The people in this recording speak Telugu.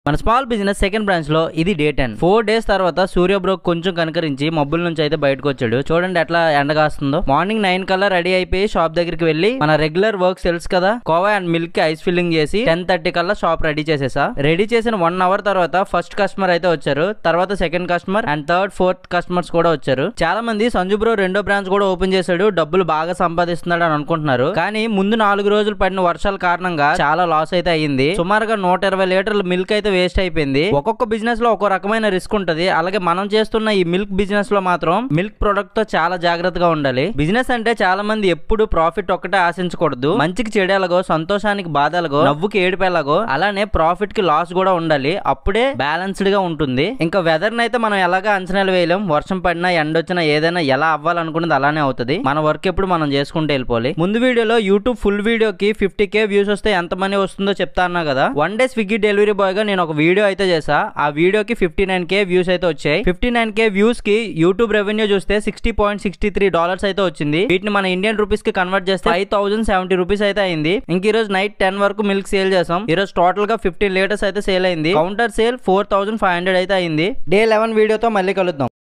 మన స్మాల్ బిజినెస్ సెకండ్ బ్రాంచ్ లో ఇది డే టెన్ ఫోర్ డేస్ తర్వాత సూర్య బ్రో కొంచెం కనకరించి మబ్బుల నుంచి అయితే బయటకు వచ్చాడు చూడండి ఎట్లా ఎండగాస్తుందో మార్నింగ్ నైన్ కల్లా రెడీ అయిపోయి షాప్ దగ్గరికి వెళ్ళి మన రెగ్యులర్ వర్క్స్ తెలుసు కదా కోవా అండ్ మిల్క్ కి ఐస్ ఫిల్లింగ్ చేసి టెన్ థర్టీ కల్లా షాప్ రెడీ చేసేసా రెడీ చేసిన వన్ అవర్ తర్వాత ఫస్ట్ కస్టమర్ అయితే వచ్చారు తర్వాత second customer and third fourth customers కూడా వచ్చారు చాలా మంది సంజు బ్రో రెండో బ్రాంచ్ కూడా ఓపెన్ చేశాడు డబ్బులు బాగా సంపాదిస్తున్నాడు అని అనుకుంటున్నారు కానీ ముందు నాలుగు రోజులు పడిన వర్షాల కారణంగా చాలా లాస్ అయితే అయ్యింది సుమారుగా నూట ఇరవై లీటర్ల మిల్క్ అయితే వేస్ట్ అయిపోయింది ఒక్కొక్క బిజినెస్ లో ఒక్కో రకమైన రిస్క్ ఉంటది అలాగే మనం చేస్తున్న ఈ మిల్క్ బిజినెస్ లో మాత్రం మిల్క్ ప్రొడక్ట్ తో చాలా జాగ్రత్తగా ఉండాలి బిజినెస్ అంటే చాలా మంది ఎప్పుడు ప్రాఫిట్ ఒక్కటే ఆశించకూడదు మంచికి చెడేలాగో సంతోషానికి బాధలగో నవ్వుకి ఏడిపేలాగో అలానే ప్రాఫిట్ కి లాస్ కూడా ఉండాలి అప్పుడే బ్యాలెన్స్డ్ గా ఉంటుంది ఇంకా వెదర్ అయితే మనం ఎలాగా అంచనాలు వేయలేం వర్షం పడినా ఎండ వచ్చినా ఏదైనా ఎలా అవ్వాలనుకున్నది అలానే అవుతుంది మన వర్క్ ఎప్పుడు మనం చేసుకుంటూ వెళ్ళిపోవాలి ముందు వీడియోలో యూట్యూబ్ ఫుల్ వీడియోకి ఫిఫ్టీ కే వ్యూస్ వస్తే ఎంత మనీ వస్తుందో చెప్తా అన్నా కదా one day Swiggy delivery boy గా నేను ఒక వీడియో అయితే చేసా ఆ వీడియోకి ఫిఫ్టీ నైన్ కే వ్యూస్ అయితే వచ్చాయి ఫిఫ్టీ నైన్ కే వ్యూస్ కి యూట్యూబ్ రెవెన్యూ చూస్తే sixty point sixty three dollars అయితే వచ్చింది వీటిని మన ఇండియన్ రూపీస్ కి కన్వర్ట్ చేస్తే ఫైవ్ థౌసండ్ సెవెంటీ రూపీస్ అయితే అయింది ఇంక ఈ రోజు నైట్ టెన్ వరకు మిల్క్ సేల్ చేసాం ఈ రోజు టోటల్ గా ఫిఫ్టీన్ లీటర్స్ అయితే సేల్ అయింది counter sale four thousand five hundred అయితే అయింది డే లెవెన్ వీడియోతో మళ్ళీ కలుద్దాం